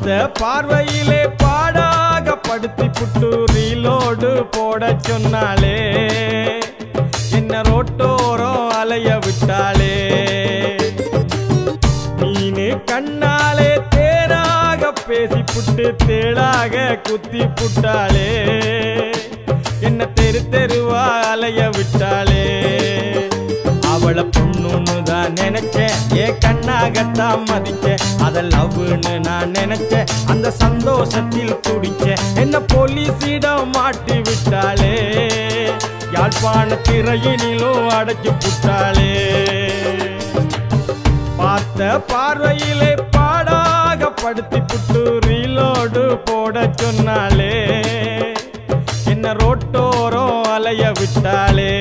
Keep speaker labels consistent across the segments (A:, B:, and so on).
A: பார்த்த பார்வையிலே பாடாக படுத்தி புட்டு ரீலோடு போட சொன்னாலே என்ன ரோட்டோரம் அலைய விட்டாளே மீனு கண்ணாலே தேராக பேசி புட்டு தேளாக குத்தி புட்டாளே என்ன தெரு தெருவா அலைய விட்டாளே அவளை பொண்ணுன்னு தான் நினைச்சேன் ஏன் கண்ணாகத்தான் மதிச்சேன் அத லவ்னு நான் நினைச்சேன் அந்த சந்தோஷத்தில் துடிச்சேன் என்ன போலீஸிடம் மாட்டி விட்டாளே யாழ்ப்பாண திரையினிலும் அடைச்சு புட்டாளே பார்த்த பார்வையிலே பாடாக படுத்தி புட்டு ரீலோடு போட சொன்னாலே என்ன ரோட்டோரம் அலைய விட்டாளே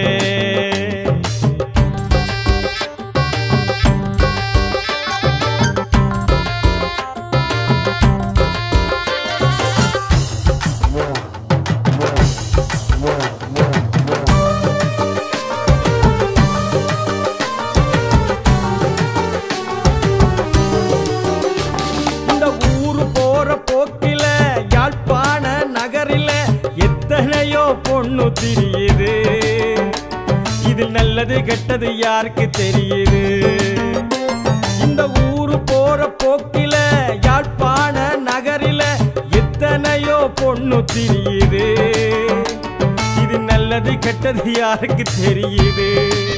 A: இந்த ஊரு போற போக்கில யாழ்ப்பாண நகரில எத்தனையோ பொண்ணு தெரியுது இது நல்லது கெட்டது யாருக்கு தெரியுது இந்த ஊரு போற போக்கில யாழ்ப்பாண நகரில எத்தனையோ பொண்ணு தெரியுது இது நல்லது கெட்டது யாருக்கு தெரியுது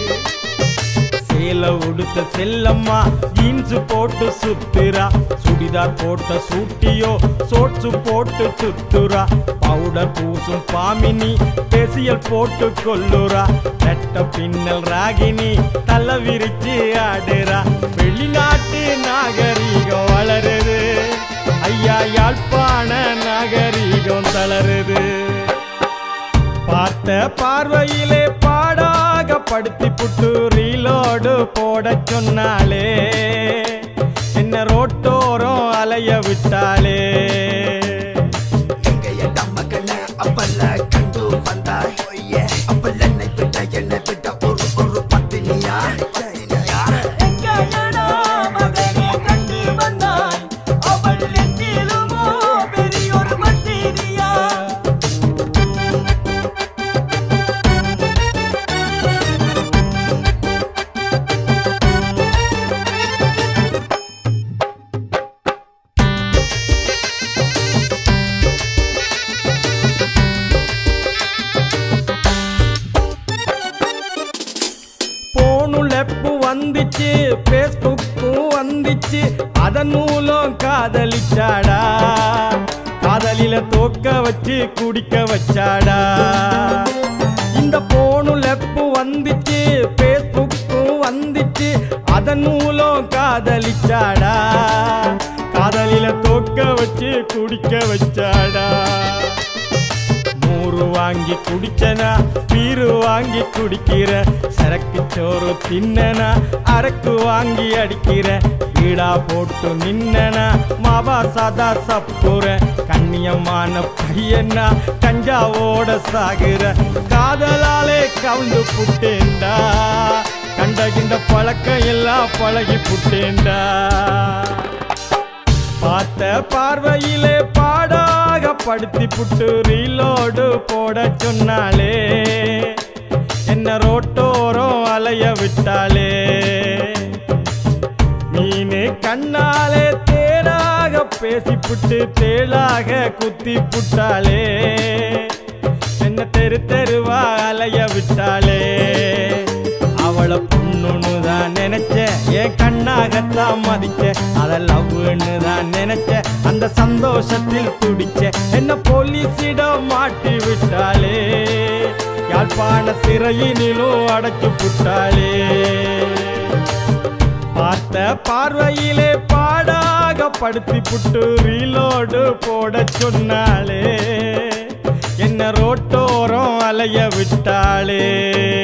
A: சேல உடுத்த செல்லம்மா ஜீன்ஸ் போட்டு சுத்துறா சுடிதார் போட்ட சூட்டியோ சோட்ஸு போட்டு சுத்துறா பவுடர் பூசும் பாமினி பேசியல் போட்டு கொல்லுறா நெட்ட பின்னல் ராகினி தலை விரிச்சு ஆடுறா வெளிநாட்டு நாகரீகம் வளருது ஐயா யாழ்ப்பாண நாகரீகம் தளருது பார்த்த பார்வையிலே பாடாக படுத்தி புட்டு ரீலோடு போட சொன்னாலே என்ன ரோட்டோரம் அலைய விட்டாளே
B: எங்கைய மகன அவள கண்டு வந்தாய் அவள் என்னை விட்ட என்னை விட்ட ஒரு ஒரு பத்தினியா பத்தினியா
A: எங்கடா மகனே கண்டு வந்தாய் அவள் நெற்றிலுமோ பெரியோர் மட்டிரியா போனுலப்பு வந்துச்சு பேஸ்புக்கும் வந்துச்சு அதன் மூலம் காதலிச்சாடா காதலில தோக்க வச்சு குடிக்க வச்சாடா இந்த போனுலப்பு வந்துச்சு பேஸ்புக்கும் வந்துச்சு அதன் மூலம் காதலிச்சாடா காதலில தோக்க வச்சு குடிக்க வச்சாடா நூறு வாங்கி குடிச்சனா பீரு வாங்கி குடிக்கிற சரக்கு சோறு தின்னனா அரக்கு வாங்கி அடிக்கிற வீடா போட்டு நின்னனா மாவா சாதா சப்புற கண்ணியமான பையனா கஞ்சாவோட சாகுற காதலாலே கவுந்து புட்டேன்டா கண்ட கிண்ட பழக்கம் எல்லாம் பழகி புட்டேன்டா பார்த்த பார்வையிலே பாடாக படுத்தி புட்டு ரீலோடு போட சொன்னாலே என்ன ரோட்டோரம் அலைய விட்டாளே மீனு கண்ணாலே தேராக பேசி புட்டு தேளாக குத்தி புட்டாளே என்ன தெரு தெருவா அலைய விட்டாளே அவளை பொண்ணுன்னு தான் நினைச்சேன் என் கண்ணாகத்தான் மதிச்சேன் அத லவ்னு தான் நினைச்சேன் அந்த சந்தோஷத்தில் துடிச்சேன் என்ன போலீஸிடம் மாட்டி விட்டாளே யாழ்ப்பாண சிறையினிலும் அடைச்சு புட்டாளே பார்த்த பார்வையிலே பாடாக படுத்தி புட்டு ரீலோடு போட சொன்னாலே என்ன ரோட்டோரம் அலைய விட்டாளே